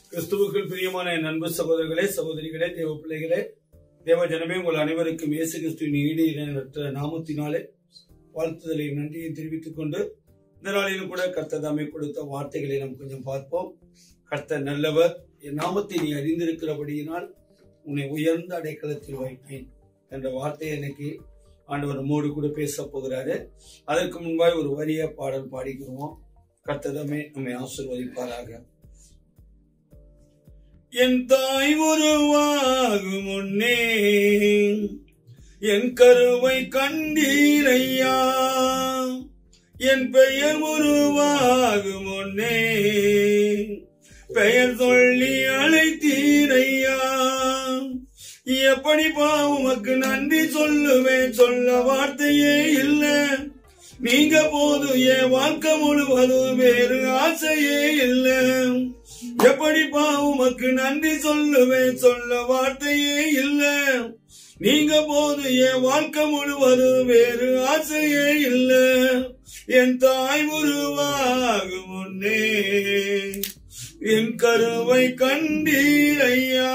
கிறிஸ்துவுக்குள் பிரியமான என் அன்பு சகோதரர்களே சகோதரிகளே தேவ பிள்ளைகளே தேவ ஜனமே உங்கள் அனைவருக்கும் இயேசு கிறிஸ்துவின் ஈடு இணையற்ற நாமத்தினாலே வாழ்த்துதலை நன்றியை தெரிவித்துக் கொண்டு இந்த நாளிலும் கூட கர்த்தர் தாமே கொடுத்த வார்த்தைகளை நாம் கொஞ்சம் பார்ப்போம் கர்த்தர் நல்லவர் என் நாமத்தை நீ அறிந்திருக்கிறபடியினால் உன்னை உயர்ந்த அடைக்கலத்தில் வைப்பேன் என்ற வார்த்தையை இன்னைக்கு ஆண்டவர் நம்மோடு கூட பேச போகிறாரு அதற்கு முன்பாய் ஒரு வரிய பாடல் பாடிக்கிறோம் கர்த்ததமே நம்மை ஆசிர்வதிப்பாராக என் தாய் உருவாகும் முன்னே என் கருவை கண்டீரையா என் பெயர் உருவாகும் முன்னே பெயர் சொல்லி அழைத்தீரையா எப்படி உமக்கு நன்றி சொல்லுவேன் சொல்ல வார்த்தையே இல்ல நீங்க போதும் என் வாழ்க்கை முழுவதும் வேறு ஆசையே இல்ல எப்படிப்பா உமக்கு நன்றி சொல்லுவேன் சொல்ல வார்த்தையே இல்ல நீங்க போதும் என் வாழ்க்கை முழுவதும் வேறு ஆசையே இல்ல என் தாய் உருவாகும் முன்னே என் கருவை கண்டீரையா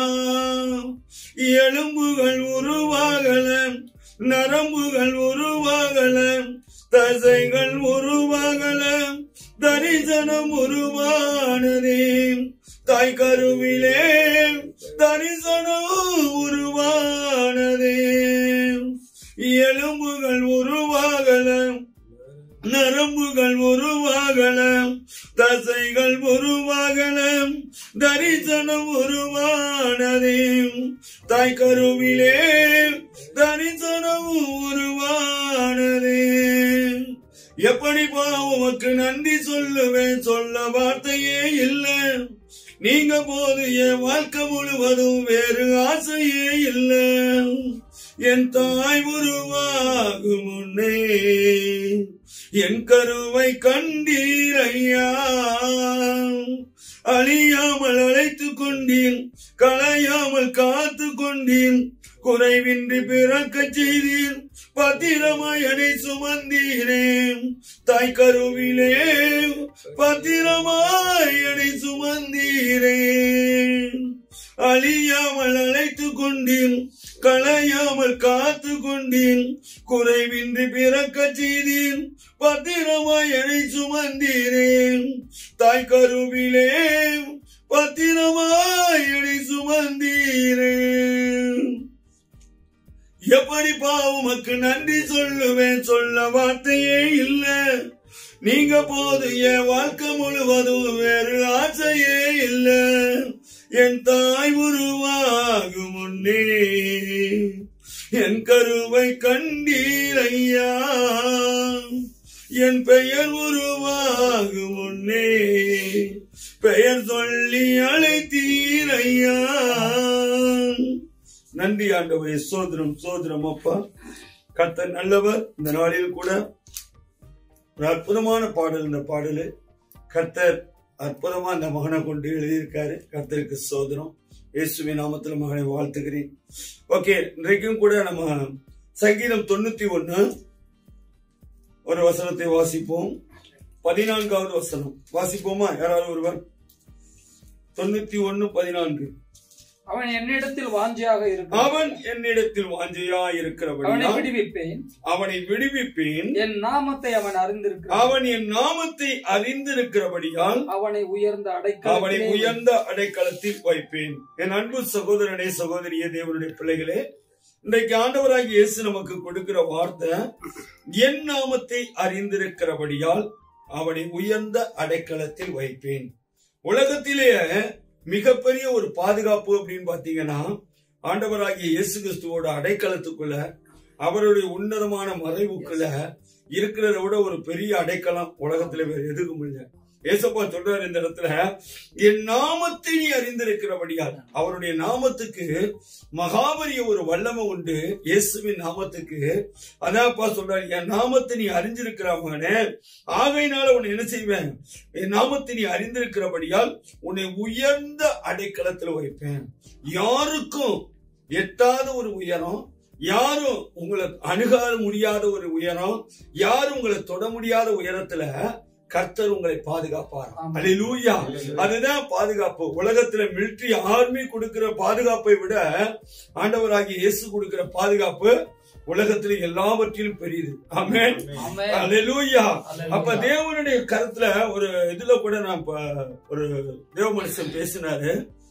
எலும்புகள் உருவாகல நரம்புகள் உருவாகல தசைகள் உருவாகல தரிசனம் உருவானதே தாய் கருவிலே தரிசனம் உருவானதே எலும்புகள் உருவாகல நரம்புகள் உருவாகல தசைகள் உருவாகல தரிசனம் உருவானதே தாய் கருவிலே தரிசனம் உருவானதே எப்படி உமக்கு நன்றி சொல்லுவேன் சொல்ல வார்த்தையே இல்ல நீங்க போது என் வாழ்க்கை முழுவதும் வேறு ஆசையே இல்ல என் தாய் உருவாகும் முன்னே என் கருவை கண்டீரையா அழியாமல் அழைத்துக் கொண்டீன் களையாமல் காத்து கொண்டீன் குறைவின்றி பிறக்க செய்தீர் பத்திரமாயனை சுமந்தீரேன் தாய் கருவிலே பத்திரமாயனை சுமந்தீரேன் அழியாமல் அழைத்துக் கொண்டீன் களையாமல் காத்து கொண்டீன் குறைவின்றி பிறக்க செய்தீன் பத்திரமாய் எனை சுமந்தீரேன் தாய் கருவிலே பத்திரமாய் எனை சுமந்தீரேன் எப்படி உமக்கு நன்றி சொல்லுவேன் சொல்ல வார்த்தையே இல்ல நீங்க போது என் வாழ்க்கை முழுவதும் வேறு ஆசையே இல்ல என் தாய் உருவாகும் முன்னே என் கருவை கண்டீரையா என் பெயர் உருவாகும் முன்னே பெயர் சொல்லி அழைத்தீரையா நன்றி ஆண்டவரே சோதரம் சோதரம் அப்பா கர்த்தர் நல்லவர் இந்த நாளில் கூட ஒரு அற்புதமான பாடல் இந்த பாடலு கர்த்தர் அற்புதமா இந்த மகனை கொண்டு எழுதியிருக்காரு கர்த்தருக்கு சோதனம் இயேசுவின் நாமத்தில் மகனை வாழ்த்துகிறேன் ஓகே இன்றைக்கும் கூட நம்ம சங்கீதம் தொண்ணூத்தி ஒண்ணு ஒரு வசனத்தை வாசிப்போம் பதினான்காவது வசனம் வாசிப்போமா யாராவது ஒருவர் தொண்ணூத்தி ஒன்னு பதினான்கு அவன் என்னிடத்தில் வாஞ்சியாக இருக்கும் அவன் என்னிடத்தில் வாஞ்சையா அவனை இருக்கிறபடியால் விடுவிப்பேன் அவனை விடுவிப்பேன் என் நாமத்தை அவன் அறிந்திருக்கிறான் அவன் என் நாமத்தை அறிந்திருக்கிறபடியால் அவனை உயர்ந்த அவனை அடைக்கலத்திலே உயர்ந்த அடைக்கலத்தில் வைப்பேன் என் அன்பு சகோதரனே சகோதரியே தேவனுடைய பிள்ளைகளே இன்றைக்கு ஆண்டவராகி இயேசு நமக்கு கொடுக்கிற வார்த்தை என் நாமத்தை அறிந்திருக்கிறபடியால் அவனை உயர்ந்த அடைக்கலத்தில் வைப்பேன் உலகத்திலே மிகப்பெரிய ஒரு பாதுகாப்பு அப்படின்னு பாத்தீங்கன்னா ஆண்டவராகிய இயேசு கிறிஸ்துவோட அடைக்கலத்துக்குள்ள அவருடைய உன்னதமான மறைவுக்குள்ள இருக்கிறத விட ஒரு பெரிய அடைக்கலம் உலகத்துல வேற எதுக்கும் இல்லை ஏசப்பா சொல்றாரு இந்த இடத்துல என் நாமத்தை நீ அறிந்திருக்கிறபடியால் அவருடைய நாமத்துக்கு மகாபரிய ஒரு வல்லமை உண்டு இயேசுவின் நாமத்துக்கு அதான்ப்பா சொல்றாரு என் நாமத்தை நீ அறிஞ்சிருக்கிறாமனே ஆகையினால உன்னை என்ன செய்வேன் என் நாமத்தை நீ அறிந்திருக்கிறபடியால் உன்னை உயர்ந்த அடைக்கலத்தில் வைப்பேன் யாருக்கும் எட்டாத ஒரு உயரம் யாரும் உங்களை அணுக முடியாத ஒரு உயரம் யாரும் உங்களை தொட முடியாத உயரத்துல கர்த்தர் உங்களை பாதுகாப்பார் ஆமென். அல்லேலூயா அதுதான் பாதுகாப்பு உலகத்துல மிலிட்டரி ஆர்மி கொடுக்கிற பாதுகாப்பை விட ஆண்டவராகிய இயேசு கொடுக்கிற பாதுகாப்பு உலகத்துல எல்லாவற்றிலும் பெரியது ஆமென் ஆமென். அல்லேலூயா அல்லேலூயா. அப்ப தேவனுடைய கருத்துல ஒரு இதுல கூட நான் இப்ப ஒரு தேவ மனுஷன் பேசினாரு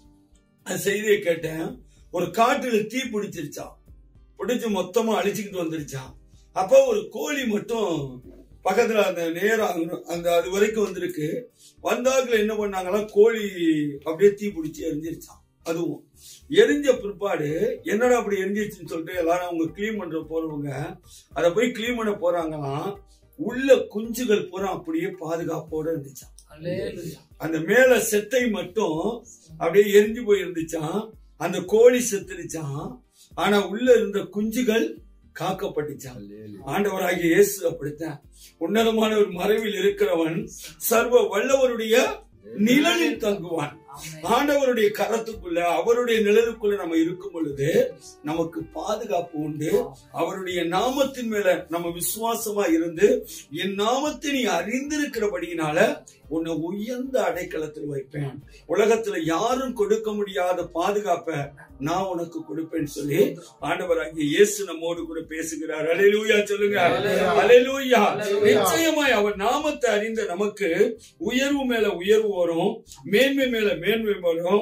அந்த செய்தியை கேட்டேன் ஒரு காட்டுல தீ பிடிச்சிருச்சான் பிடிச்சு மொத்தமா அழிச்சுக்கிட்டு வந்துருச்சான் அப்ப ஒரு கோழி மட்டும் பக்கத்துல அந்த நேரம் அங்க- அந்த அது வரைக்கும் வந்திருக்கு வந்தாக்குல என்ன பண்ணாங்கன்னா கோழி அப்படியே தீ பிடிச்சி எரிஞ்சிருச்சான் அதுவும் எரிஞ்ச பிற்பாடு என்னடா அப்படி எரிஞ்சிருச்சுன்னு சொல்லிட்டு எல்லாரும் அவங்க க்ளீன் பண்ற போறவங்க அதை போய் க்ளீன் பண்ண போறாங்களாம் உள்ள குஞ்சுகள் பூரா அப்படியே பாதுகாப்போட இருந்துச்சான் அல்லேலூயா. அந்த மேல செத்தை மட்டும் அப்படியே எரிஞ்சு போய் இருந்துச்சான் அந்த கோழி செத்துருச்சான் ஆனா உள்ள இருந்த குஞ்சுகள் காக்கப்பட்டுச்சான் ஆண்டவராகிய இயேசு அப்படித்தான் உன்னதமான ஒரு மறைவில் இருக்கிறவன் சர்வ வல்லவருடைய நிழலில் தங்குவான் ஆமென். ஆண்டவருடைய கரத்துக்குள்ள அவருடைய நிழலுக்குள்ள நம்ம இருக்கும் பொழுது நமக்கு பாதுகாப்பு உண்டு அவருடைய நாமத்தின் மேல நம்ம விசுவாசமா இருந்து என் நாமத்தை நீ அறிந்திருக்கிறபடியினால உன்னை உயர்ந்த அடைக்கலத்தில் வைப்பேன் உலகத்துல யாரும் கொடுக்க முடியாத பாதுகாப்பை நான் உனக்கு கொடுப்பேன்னு சொல்லி ஆண்டவராகிய இயேசு நம்மோடு கூட பேசுகிறார் அலையிலூயா சொல்லுங்க அலையிலூயா நிச்சயமாய் அவர் நாமத்தை அறிந்த நமக்கு உயர்வு மேல உயர்வு வரும் மேன்மை மேல மேன்மை வரும்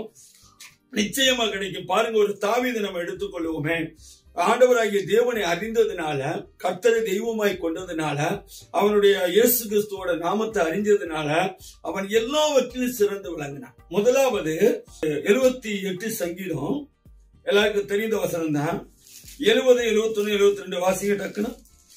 நிச்சயமா கிடைக்கும் பாருங்க ஒரு தாவீதை நம்ம எடுத்துக்கொள்வோமே ஆண்டவராகிய தேவனை அறிந்ததுனால கர்த்தரை தெய்வமாய் கொண்டதுனால அவனுடைய இயேசு கிறிஸ்துவோட நாமத்தை அறிஞ்சதுனால அவன் எல்லாவற்றிலும் சிறந்து விளங்கினான் முதலாவது எழுபத்தி எட்டு சங்கீதம் எல்லாருக்கும் தெரிந்த வசனம் தான் எழுபது எழுபத்தி ஒன்னு எழுபத்தி ரெண்டு வாசிங்க டக்குன்னு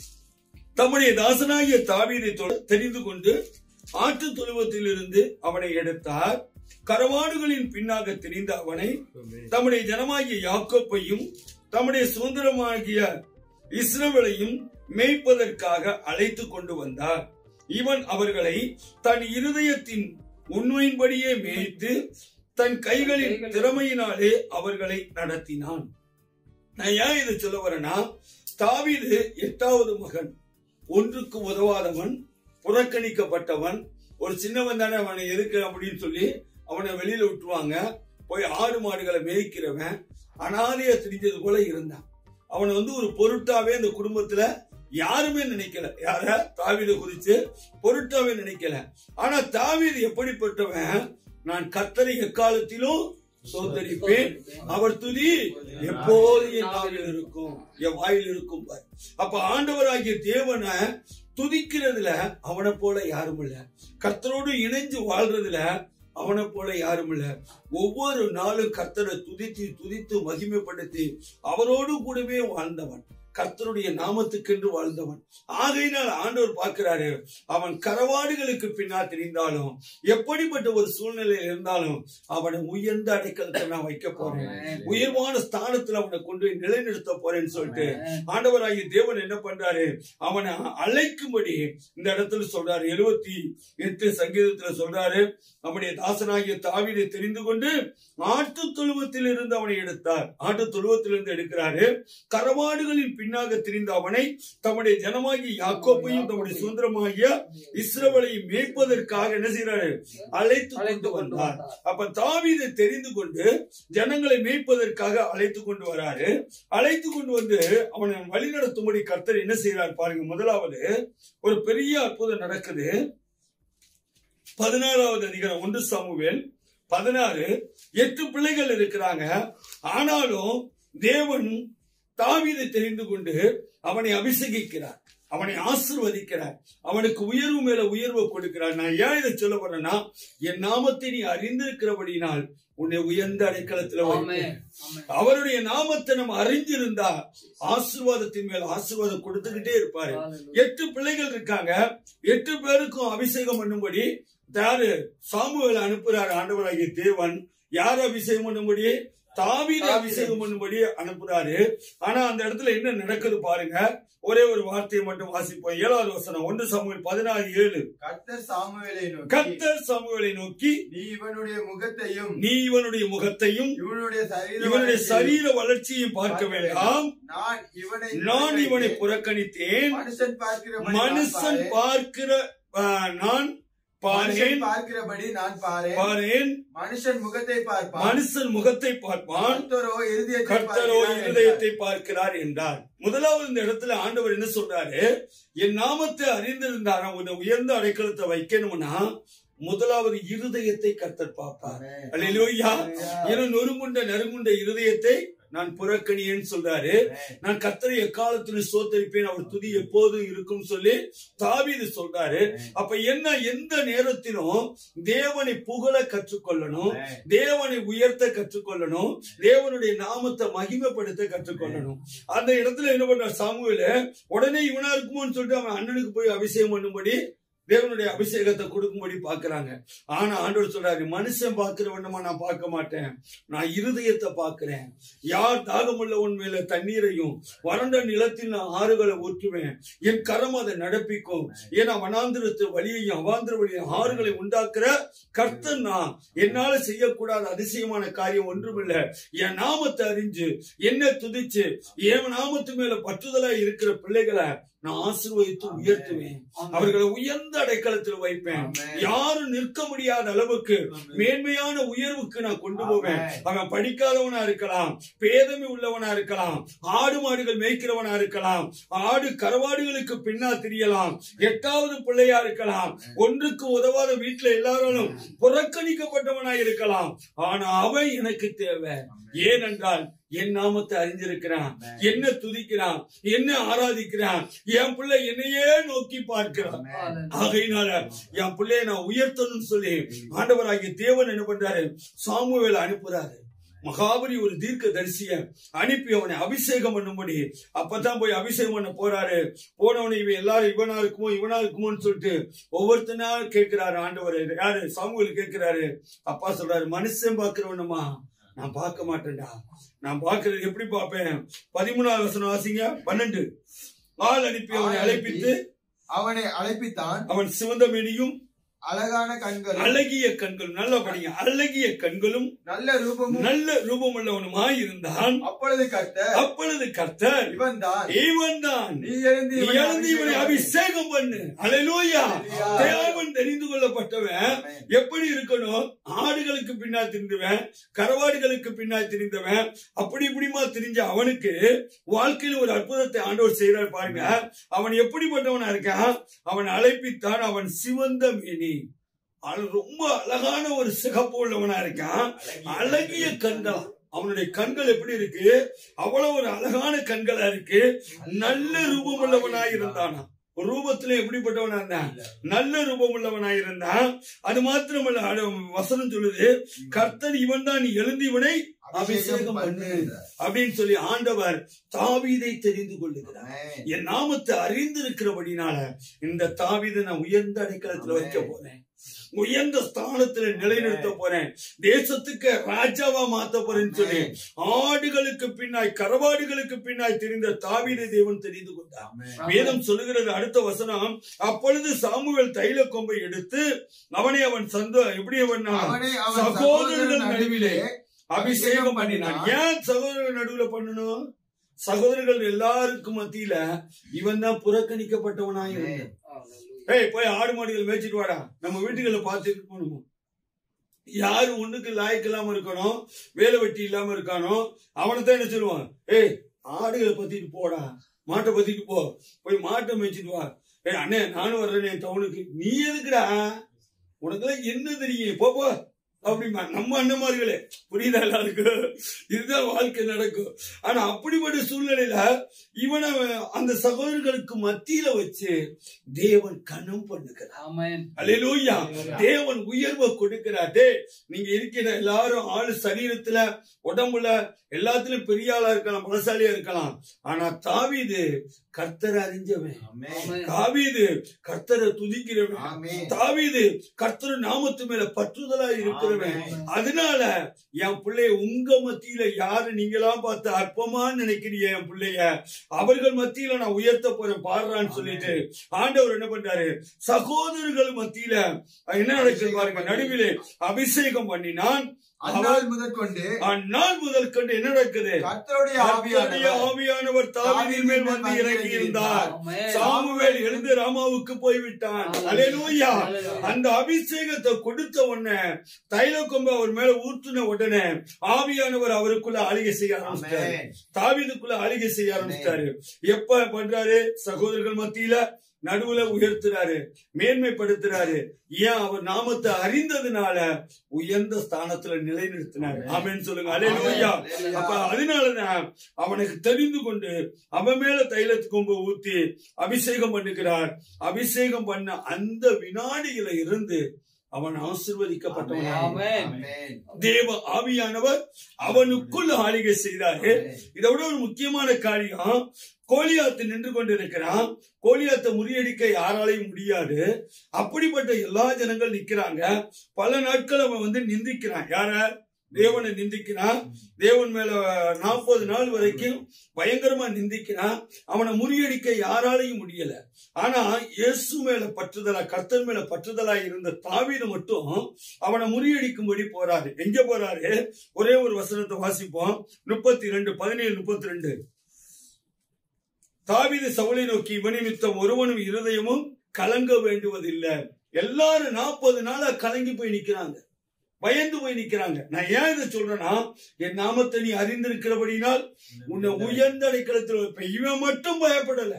தம்முடைய தாசனாகிய தாவீதை தொ- தெரிந்து கொண்டு ஆட்டு தொழுவத்திலிருந்து அவனை எடுத்தார் கரவாடுகளின் பின்னாக தெரிந்த அவனை தம்முடைய ஜனமாகிய யாக்கோப்பையும் தம்முடைய சுதந்திரமாகிய இஸ்ரவேலையும் மேய்ப்பதற்காக அழைத்து கொண்டு வந்தார் இவன் அவர்களை தன் இருதயத்தின் உண்மையின்படியே மேய்த்து தன் கைகளின் திறமையினாலே அவர்களை நடத்தினான் நான் ஏன் இதை சொல்ல வரேன்னா தாவீது எட்டாவது மகன் ஒன்றுக்கு உதவாதவன் புறக்கணிக்கப்பட்டவன் ஒரு சின்னவன் தானே அவனை எதுக்கு அப்படின்னு சொல்லி அவனை வெளியில விட்டுருவாங்க போய் ஆடு மாடுகளை மேய்க்கிறவன் அனாதையா திரிஞ்சது போல இருந்தான் அவனை வந்து ஒரு பொருட்டாவே அந்த குடும்பத்துல யாருமே நினைக்கல யார தாவீதை குறிச்சு பொருட்டாவே நினைக்கல ஆனா தாவீது எப்படிப்பட்டவன் நான் கர்த்தரை எக்காலத்திலும் சோதரிப்பேன் அவர் துதி எப்போது என் நாவில் இருக்கும் என் வாயில் இருக்கும் பார். அப்ப ஆண்டவராகிய தேவனை துதிக்கிறதுல அவனை போல யாரும் இல்ல கர்த்தரோடு இணைஞ்சு வாழ்றதுல அவனை போல யாரும் இல்ல ஒவ்வொரு நாளும் கர்த்தரை துதித்து துதித்து மகிமைப்படுத்தி அவரோடு கூடவே வாழ்ந்தவன் கர்த்தருடைய நாமத்துக்கென்று வாழ்ந்தவன் ஆகையினால் ஆண்டவர் பார்க்கிறாரு அவன் கரவாடுகளுக்கு பின்னால் தெரிந்தாலும் எப்படிப்பட்ட ஒரு சூழ்நிலையில் இருந்தாலும் அவனை உயர்ந்த அடைக்கலத்தை நான் வைக்க போறேன் உயர்வான ஸ்தானத்துல அவனை கொண்டு போய் நிலைநிறுத்த போறேன்னு சொல்லிட்டு ஆண்டவராகிய தேவன் என்ன பண்றாரு அவனை அழைக்கும்படி இந்த இடத்துல சொல்றாரு எழுபத்தி எட்டு சங்கீதத்துல சொல்றாரு நம்முடைய தாசனாகிய தாவீதை தெரிந்து கொண்டு ஆட்டு தொழுவத்தில் இருந்து அவனை எடுத்தார் ஆட்டு தொழுவத்தில் இருந்து எடுக்கிறாரு கரவாடுகளின் பின்னாக திரிந்த அவனை தம்முடைய ஜனமாகிய யாக்கோப்பையும் தம்முடைய சுதந்திரமாகிய இஸ்ரவேலையும் மேய்ப்பதற்காக என்ன செய்யறாரு அழைத்து கொண்டு அழைத்து கொண்டு வந்தார் வந்தார். அப்ப தாவீதை தெரிந்து கொண்டு ஜனங்களை மேய்ப்பதற்காக அழைத்து கொண்டு வராரு அழைத்து கொண்டு வந்து அவனை வழிநடத்தும்படி கர்த்தர் என்ன செய்யறார் பாருங்க முதலாவது ஒரு பெரிய அற்புதம் நடக்குது பதினாறாவது அதிகாரம் ஒன்று சாமுவேல் பதினாறு எட்டு பிள்ளைகள் இருக்கிறாங்க ஆனாலும் தேவன் தாவீதை தெரிந்து கொண்டு அவனை அபிஷேகிக்கிறார் அவனை ஆசிர்வதிக்கிறார் அவனுக்கு உயர்வு மேல உயர்வு கொடுக்கிறார் நான் ஏன் இதை சொல்ல போறேன்னா என் நாமத்தை நீ அறிந்திருக்கிறபடினால் உன்னை உயர்ந்த அடைக்கலத்துல வைப்பேன் ஆமென். ஆமென். அவருடைய நாமத்தை நம்ம அறிஞ்சிருந்தா ஆசீர்வாதத்தின் மேல் ஆசீர்வாதம் கொடுத்துக்கிட்டே இருப்பாரு Hallelujah. எட்டு பிள்ளைகள் இருக்காங்க எட்டு பேருக்கும் அபிஷேகம் பண்ணும்படி யாரு சாமுவேல் அனுப்புறாரு ஆண்டவராகிய தேவன் யார் அபிஷேகம் பண்ணும்படி தாவீதை அபிஷேகம் பண்ணும்படி அனுப்புறாரு ஆனா அந்த இடத்துல என்ன நடக்குது பாருங்க ஒரே ஒரு வார்த்தையை மட்டும் வாசிப்போம் ஏழாவது வசனம் ஒன்று சாமுவேல் பதினாறு ஏழு கர்த்தர் சாமுவேலை நோக்கி கர்த்தர் சாமுவேலை நோக்கி நீ இவனுடைய முகத்தையும் நீ இவனுடைய முகத்தையும் இவனுடைய சரீர இவனுடைய வளர்ச்சியையும் சரீர வளர்ச்சியையும் பார்க்க வேண்டாம் நான் இவனை நான் இவனை புறக்கணித்தேன். புறக்கணித்தேன் மனுஷன் பார்க்கிற மனுஷன் பார்க்கிற ஆ, நான் பாரேன் மனுஷன் பார்க்கிறபடி நான் பாரேன் பாரேன் மனுஷன் முகத்தை பார்ப்பான் மனுஷன் முகத்தை பார்ப்பான் கர்த்தரோ இருதயத்தை கர்த்தரோ பார்க்கிறார் இருதயத்தை பார்க்கிறார் என்றார் முதலாவது இந்த இடத்துல ஆண்டவர் என்ன சொல்றாரு என் நாமத்தை அறிந்திருந்தாரா உன்னை உயர்ந்த அடைக்கலத்தை வைக்கணும்னா முதலாவது இருதயத்தை கர்த்தர் பார்ப்பார் ஆமென். அல்லேலூயா அல்லேலூயா. என நொறுங்குண்ட நறுங்குண்ட இருதயத்தை நான் புறக்கணியேன்னு சொல்றாரு நான் கர்த்தரை எக்காலத்திலும் சோத்தரிப்பேன் அவர் துதி எப்போதும் இருக்கும் சொல்லி தாவீது சொல்றாரு அப்ப என்ன எந்த நேரத்திலும் தேவனை புகழ கற்றுக்கொள்ளணும் தேவனை உயர்த்த கற்றுக்கொள்ளணும் தேவனுடைய நாமத்தை மகிமைப்படுத்த கற்றுக்கொள்ளணும் அந்த இடத்துல என்ன பண்றார் சாமுவேல உடனே இவனா இருக்குமோன்னு சொல்லிட்டு அவன் அண்ணனுக்கு போய் அபிஷேகம் பண்ணும்படி தேவனுடைய அபிஷேகத்தை கொடுக்கும்படி பாக்குறாங்க ஆனா ஆண்டவர் சொல்றாரு மனுஷன் பாக்குறவனமா நான் பார்க்க மாட்டேன் நான் இருதயத்தை பார்க்கிறேன் யார் தாகமுள்ளவன் மேல தண்ணீரையும் வறண்ட நிலத்தில் நான் ஆறுகளை ஊற்றுவேன் என் கரம் அதை நடப்பிக்கும் ஏன்னா வனாந்திரத்து வழியையும் அவாந்திர வழியையும் ஆறுகளை உண்டாக்குற கர்த்தன் நான் என்னால செய்யக்கூடாத அதிசயமான காரியம் ஒன்றுமில்ல என் நாமத்தை அறிஞ்சு என்ன துதிச்சு என் நாமத்து மேல பற்றுதலா இருக்கிற பிள்ளைகளை நான் ஆசீர்வதித்து உயர்த்துவேன் அவர்களை உயர்ந்த அடைக்கலத்தில் வைப்பேன் ஆமென். யாரும் நிற்க முடியாத அளவுக்கு மேன்மையான உயர்வுக்கு நான் கொண்டு போவேன் அவன் படிக்காதவனா இருக்கலாம் பேதமை உள்ளவனா இருக்கலாம் ஆடு மாடுகள் மேய்க்கிறவனா இருக்கலாம் ஆடு கரவாடுகளுக்கு பின்னா திரியலாம் எட்டாவது பிள்ளையா இருக்கலாம் ஒன்றுக்கு உதவாத வீட்டுல எல்லாரும் புறக்கணிக்கப்பட்டவனா இருக்கலாம் ஆனா அவன் எனக்கு தேவை ஏனென்றால் என் நாமத்தை அறிஞ்சிருக்கிறான் என்ன துதிக்கிறான் என்ன ஆராதிக்கிறான் என் பிள்ளை என்னையே நோக்கி பார்க்கிறான் ஆகையினால என் பிள்ளைய நான் உயர்த்தணும்னு சொல்லி ஆண்டவராகிய தேவன் என்ன பண்றாரு சாமுவேல அனுப்புறாரு மகாபலி ஒரு தீர்க்க தரிசிய அனுப்பி அவனை அபிஷேகம் பண்ணும்படி அப்பதான் போய் அபிஷேகம் பண்ண போறாரு போனவனை இவன் எல்லாரும் இவனா இருக்குமோ இவனா இருக்குமோன்னு சொல்லிட்டு ஒவ்வொருத்தனா கேட்கிறாரு ஆண்டவர் யாரு சாமுவேல் கேட்கிறாரு அப்பா சொல்றாரு மனுஷன் பாக்குறவனுமா நான் பார்க்க மாட்டேன்டா நான் பார்க்கறது எப்படி பார்ப்பேன் பதிமூணாவது வசனம் வாசிங்க பன்னெண்டு ஆள் அனுப்பி அவனை அழைப்பித்து அவனை அழைப்பித்தான் அவன் சிவந்த மேனியும் அழகான கண்களும் அழகிய கண்களும் நல்லா படிங்க அழகிய கண்களும் நல்ல ரூபமும் நல்ல ரூபமுள்ளவனுமாய் இருந்தான் அப்பொழுது கர்த்தர் அப்பொழுது கர்த்தர் இவன் தான் இவன் தான் நீ எழுந்து நீ இவனை எழுந்து இவனை அபிஷேகம் பண்ணு அலையிலூயா தேவன் தெரிந்து கொள்ளப்பட்டவன் எப்படி இருக்கணும் ஆடுகளுக்கு பின்னால் திரிந்தவன் கரவாடுகளுக்கு பின்னால் திரிந்தவன் அப்படி இப்படிமா திரிஞ்ச அவனுக்கு வாழ்க்கையில் ஒரு அற்புதத்தை ஆண்டவர் செய்யறார் பாருங்க அவன் எப்படிப்பட்டவனா இருக்கான் அவன் அழைப்பித்தான் அவன் சிவந்த மேனி அவன் ரொம்ப அழகான ஒரு சிகப்பு உள்ளவனா இருக்கான் அழகிய கண்கள் அவனுடைய கண்கள் எப்படி இருக்கு அவ்வளவு ஒரு அழகான கண்களா இருக்கு நல்ல ரூபம் உள்ளவனாய் இருந்தானா ஒரு ரூபத்துல எப்படிப்பட்டவனா இருந்தான் நல்ல ரூபம் உள்ளவனாய் இருந்தான் அது மாத்திரமல்ல அட- வசனம் சொல்லுது கர்த்தர் இவன் தான் நீ எழுந்து இவனை அபிஷேகம் பண்ணு அப்படின்னு சொல்லி ஆண்டவர் தாவீதை தெரிந்து கொள்ளுகிறார் என் நாமத்தை அறிந்திருக்கிறபடினால இந்த தாவீதை நான் உயர்ந்த அடைக்கலத்துல வைக்க போறேன் உயர்ந்த ஸ்தானத்துல நிலைநிறுத்த போறேன் தேசத்துக்கு ராஜாவா மாத்த போறேன்னு சொல்லி ஆடுகளுக்கு பின்னாய் கரவாடுகளுக்கு பின்னாய் தெரிந்த தாவீதை தேவன் தெரிந்து கொண்டார் வேதம் சொல்லுகிறது அடுத்த வசனம் அப்பொழுது சாமுவேல் தைல கொம்பை எடுத்து அவனை அவன் சந்த எப்படி அவன் அவனை அவன் சகோதரர்கள் நடுவிலே அபிஷேகம் பண்ணினான் ஏன் சகோதரர்கள் நடுவுல பண்ணணும் சகோதரர்கள் எல்லாருக்கும் மத்தியில இவன் தான் புறக்கணிக்கப்பட்டவனாய் இருந்தான் ஏய் போய் ஆடு மாடுகள் மேய்ச்சிட்டு வாடா நம்ம வீட்டுகளை பார்த்துட்டு போகணும் யாரு ஒண்ணுக்கு லாய்க்கு இல்லாம இருக்கணும் வேலை வெட்டி இல்லாம இருக்கானோ அவனை தான் என்ன சொல்லுவான் ஏய் ஆடுகளை பத்திட்டு போடா மாட்டை பத்திட்டு போ போய் மாட்டை மேய்ச்சிட்டு வா ஏய் அண்ணே நானும் வர்றேன் டவுனுக்கு நீ எதுக்குடா உனக்கெல்லாம் என்ன தெரியும் போ போ அப்படிமா நம்ம அண்ணன்மார்களே புரியுதா எல்லாருக்கும் இதுதான் வாழ்க்கை நடக்கும் ஆனா அப்படிப்பட்ட சூழ்நிலையில இவனை அந்த சகோதரர்களுக்கு மத்தியில வச்சு தேவன் கனம் பண்ணுகிறார் ஆமென் அல்லேலூயா தேவன் உயர்வை கொடுக்கிறார் டே நீங்க இருக்கிற எல்லாரும் ஆளு சரீரத்துல உடம்புல எல்லாத்துலயும் பெரிய ஆளா இருக்கலாம் பலசாலியா இருக்கலாம் ஆனா தாவீது கர்த்தரை அறிஞ்சவன் ஆமென் தாவீது கர்த்தரை துதிக்கிறவன் தாவீது கர்த்தர் நாமத்து மேல பற்றுதலா இருக்கிறவன் அதனால என் பிள்ளைய உங்க மத்தியில யாரு நீங்களாம் பார்த்து அற்பமா நினைக்கிறீங்க என் பிள்ளைய அவர்கள் மத்தியில நான் உயர்த்த போறேன் பாடுறான்னு சொல்லிட்டு ஆண்டவர் என்ன பண்றாரு சகோதரர்கள் மத்தியில என்ன நடக்குது பாருங்க நடுவிலே அபிஷேகம் பண்ணினான் அந்நாள் முதற்கொண்டு அந்நாள் முதல் கொண்டு என்ன நடக்குது கர்த்தருடைய கர்த்தருடைய ஆவியானவர் ஆவியானவர் தாவீதின் மேல் வந்து இறங்கி இருந்தார் ஆமென். சாமுவேல் எழுந்து ராமாவுக்கு போய்விட்டான் அல்லேலூயா அந்த அபிஷேகத்தை கொடுத்த உடனே தைல கொம்பு அவர் மேல ஊத்துன உடனே ஆவியானவர் அவருக்குள்ள ஆளுகை செய்ய ஆரம்பிச்சிட்டாரு ஆமென். தாவீதுக்குள்ள ஆளுகை செய்ய ஆரம்பிச்சிட்டாரு எப்ப பண்றாரு சகோதரர்கள் மத்தியில நடுவுல உயர்த்துறாரு மேன்மைப்படுத்துறாரு ஏன் அவர் நாமத்தை அறிந்ததுனால உயர்ந்த ஸ்தானத்துல நிலைநிறுத்தினார் ஆமென் சொல்லுங்க அல்லேலூயா அப்ப அதனாலதான் அவனுக்கு தெரிந்து கொண்டு அவன் மேல தைலத்து கொம்பு ஊத்தி அபிஷேகம் பண்ணுகிறார் அபிஷேகம் பண்ண அந்த வினாடியில இருந்து அவன் ஆசிர்வதிக்கப்பட்டவன் ஆமென். ஆமென். தேவ ஆவியானவர் அவனுக்குள் ஆளிகை செய்தாரு இதை விட ஒரு முக்கியமான காரியம் கோலியாத்து நின்று கொண்டிருக்கிறான் கோலியாத்தை முறியடிக்க யாராலையும் முடியாது அப்படிப்பட்ட எல்லா ஜனங்கள் நிக்கிறாங்க பல நாட்கள் அவன் வந்து நிந்திக்கிறான் யார தேவனை நிந்திக்கிறான் தேவன் மேல நாற்பது நாள் வரைக்கும் பயங்கரமா நிந்திக்கிறான் அவனை முறியடிக்க யாராலையும் முடியல ஆனா இயேசு மேல பற்றுதலா கர்த்தர் மேல பற்றுதலா இருந்த தாவீது மட்டும் அவனை முறியடிக்கும்படி போறாரு எங்க போறாரு ஒரே ஒரு வசனத்தை வாசிப்போம் முப்பத்தி ரெண்டு பதினேழு முப்பத்தி ரெண்டு தாவீது சவுளை நோக்கி இவனிமித்தம் ஒருவனும் இருதயமும் கலங்க வேண்டுவதில்லை எல்லாரும் நாற்பது நாளா கலங்கி போய் நிக்கிறாங்க பயந்து போய் நிக்கிறாங்க நான் ஏன் இதை சொல்றேன்னா என் நாமத்தை நீ அறிந்திருக்கிறபடினால் உன்னை உயர்ந்த அடைக்கலத்தில் வைப்பேன் இவன் மட்டும் பயப்படல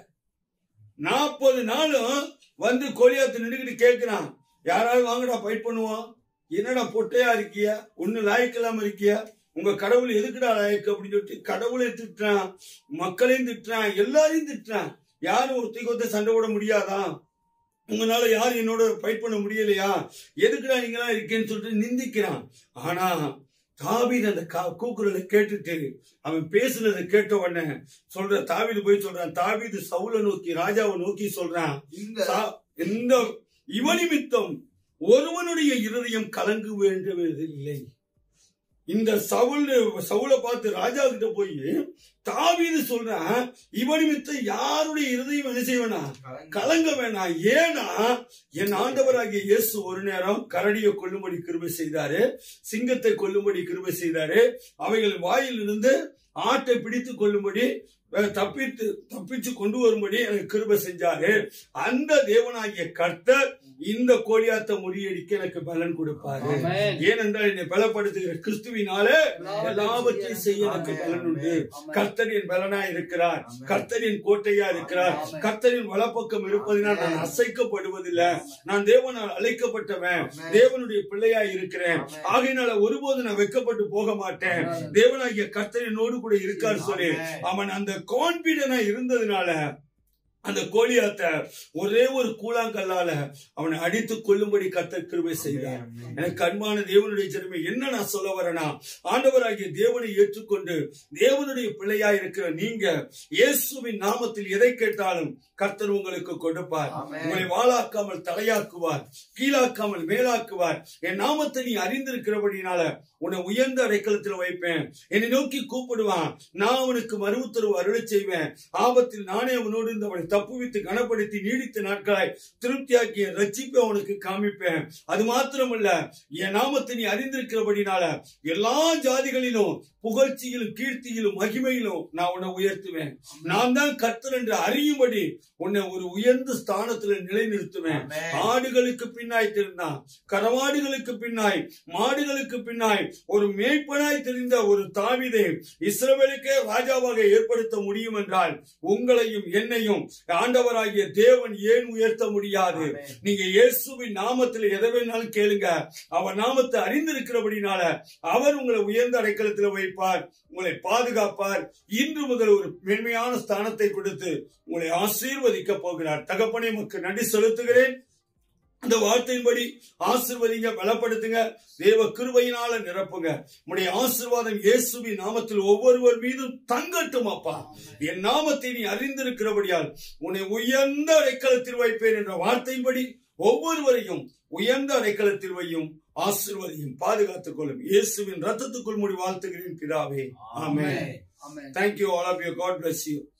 நாற்பது நாளும் வந்து கோலியாத்து நின்றுகிட்டு கேட்கிறான் யாராவது வாங்கடா ஃபைட் பண்ணுவான் என்னடா பொட்டையா இருக்கியா ஒண்ணு லாய்க்கலாம இருக்கியா உங்க கடவுள் எதுக்குடா லாய்க்கு அப்படின்னு சொல்லிட்டு கடவுளை திட்டுறான் மக்களையும் திட்டுறான் எல்லாரையும் திட்டுறான் யாரும் ஒருத்தைக்கு ஒருத்தர் சண்டை போட முடியாதா உங்களால யாரும் என்னோட ஃபைட் பண்ண முடியலையா எதுக்குடா நீங்களாம் இருக்கேன்னு சொல்லிட்டு நிந்திக்கிறான் ஆனா தாவீது அந்த கா- கூக்குரலை கேட்டுட்டு அவன் பேசுனதை கேட்ட உடனே சொல்ற தாவீது போய் சொல்றான் தாவீது சவுல நோக்கி ராஜாவை நோக்கி சொல்றான் இந்த சா- இந்த இவனிமித்தம் ஒருவனுடைய இருதயம் கலங்கு வேண்டுவதில்லை இந்த சவுல் சவுலை பார்த்து ராஜா கிட்ட போய் தாவீது சொல்றான் இவனிமித்தம் யாருடைய இருதயம் என்ன செய்வனா கலங்க வேணாம் ஏன்னா என் ஆண்டவராகிய இயேசு ஒரு நேரம் கரடியை கொல்லும்படி கிருபை செய்தாரு சிங்கத்தை கொல்லும்படி கிருபை செய்தாரு அவைகள் வாயிலிருந்து ஆட்டை பிடித்து கொள்ளும்படி அஹ், தப்பித்து தப்பிச்சு கொண்டு வரும்படி எனக்கு கிருபை செஞ்சாரு அந்த தேவனாகிய கர்த்தர் இந்த கோலியாத்தை முறியடிக்க எனக்கு பலன் கொடுப்பாரு ஆமென். ஏனென்றால் என்னை பலப்படுத்துகிற கிறிஸ்துவினாலே எல்லாவற்றையும் செய்ய எனக்கு பலன் உண்டு கர்த்தர் என் பலனா இருக்கிறார் கர்த்தர் என் கோட்டையா இருக்கிறார் கர்த்தரின் வலப்பக்கம் இருப்பதினால் நான் அசைக்கப்படுவதில்லை நான் தேவனால் அழைக்கப்பட்டவன் தேவனுடைய பிள்ளையா இருக்கிறேன் ஆகையினால ஒருபோது நான் வெக்கப்பட்டு போக மாட்டேன் தேவனாகிய கர்த்தர் என்னோடு கூட இருக்கார் சொல்லி அவன் அந்த கான்பிடனா இருந்ததுனால அந்த கோலியாத்த ஒரே ஒரு கூழாங்கல்லால அவனை அடித்து கொள்ளும்படி கர்த்தர் கிருபை செய்தார் எனக்கு அன்பான தேவனுடைய ஜனமே என்ன நான் சொல்ல வரேனா ஆண்டவராகிய தேவனை ஏற்றுக்கொண்டு தேவனுடைய பிள்ளையா இருக்கிற நீங்க இயேசுவின் நாமத்தில் எதை கேட்டாலும் கர்த்தர் உங்களுக்கு கொடுப்பார் ஆமென். உங்களை வாளாக்காமல் தலையாக்குவார் கீழாக்காமல் மேலாக்குவார் என் நாமத்தை நீ அறிந்திருக்கிறபடினால உன்னை உயர்ந்த அடைக்கலத்தில் வைப்பேன் என்னை நோக்கி கூப்பிடுவான் நான் அவனுக்கு மறு உத்தரவு அருளச் செய்வேன் ஆபத்தில் நானே அவனோடு இருந்து அவனை தப்புவித்து கனப்படுத்தி நீடித்த நாட்களாய் திருப்தியாக்கிய ரட்சிப்பை அவனுக்கு காமிப்பேன் அது மாத்திரமல்ல என் நாமத்தை நீ அறிந்திருக்கிறபடினால எல்லா ஜாதிகளிலும் புகழ்ச்சியிலும் கீர்த்தியிலும் மகிமையிலும் நான் உன்னை உயர்த்துவேன் நான் தான் கர்த்தர் என்று அறியும்படி உன்னை ஒரு உயர்ந்த ஸ்தானத்துல நிலைநிறுத்துவேன் ஆமென். ஆடுகளுக்கு பின்னாய் தெரிந்தான் கரவாடுகளுக்கு பின்னாய் மாடுகளுக்கு பின்னாய் ஒரு மேய்ப்பனாய் தெரிந்த ஒரு தாவிதை இஸ்ரவேலுக்கே ராஜாவாக ஏற்படுத்த முடியும் என்றால் உங்களையும் என்னையும் ஆண்டவராகிய தேவன் ஏன் உயர்த்த முடியாது ஆமென். நீங்க இயேசுவின் நாமத்தில் எதை வேணாலும் கேளுங்க அவர் நாமத்தை அறிந்திருக்கிறபடினால அவர் உங்களை உயர்ந்த அடைக்கலத்தில் வைப்பார் உங்களை பாதுகாப்பார் இன்று முதல் ஒரு மென்மையான ஸ்தானத்தை கொடுத்து உங்களை ஆசீர்வதிக்க போகிறார் தகப்பனே உமக்கு நன்றி செலுத்துகிறேன் அந்த வார்த்தையின்படி ஆசிர்வதிங்க பலப்படுத்துங்க தேவ கிருபையினால நிரப்புங்க உடைய ஆசீர்வாதம் இயேசுவின் நாமத்தில் ஒவ்வொருவர் மீதும் தங்கட்டும் அப்பா என் நாமத்தை நீ அறிந்திருக்கிறபடியால் உன்னை உயர்ந்த அடைக்கலத்தில் வைப்பேன் என்ற வார்த்தையின்படி ஒவ்வொருவரையும் உயர்ந்த அடைக்கலத்தில் வையும் ஆசீர்வதியும் பாதுகாத்துக் கொள்ளும் இயேசுவின் ரத்தத்துக்குள் முடி வாழ்த்துகிறேன் பிதாவே ஆமென் ஆமென் Thank you all of you. God bless you.